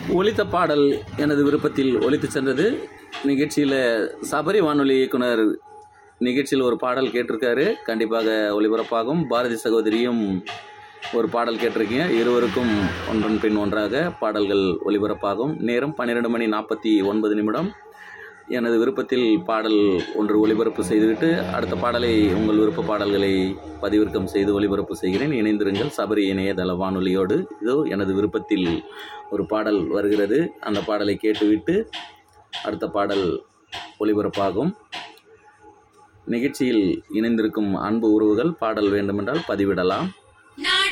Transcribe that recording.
ஒலித்த பாடல் எனது விருப்பத்தில் ஒலித்து சென்றது நிகழ்ச்சியில் சபரி வானொலி இயக்குனர் நிகழ்ச்சியில் ஒரு பாடல் கேட்டிருக்காரு கண்டிப்பாக ஒளிபரப்பாகும் பாரதி சகோதரியும் ஒரு பாடல் கேட்டிருக்கீங்க இருவருக்கும் ஒன்றன் பின் ஒன்றாக பாடல்கள் ஒளிபரப்பாகும் நேரம் பன்னிரெண்டு மணி நாற்பத்தி ஒன்பது நிமிடம் எனது விருப்பத்தில் பாடல் ஒன்று ஒளிபரப்பு செய்துவிட்டு அடுத்த பாடலை உங்கள் விருப்ப பாடல்களை பதிவிறக்கம் செய்து ஒளிபரப்பு செய்கிறேன் இணைந்திருங்கள் சபரி இணையதள வானொலியோடு இதோ எனது விருப்பத்தில் ஒரு பாடல் வருகிறது அந்த பாடலை கேட்டுவிட்டு அடுத்த பாடல் ஒளிபரப்பாகும் நிகழ்ச்சியில் இணைந்திருக்கும் அன்பு உறவுகள் பாடல் வேண்டுமென்றால் பதிவிடலாம்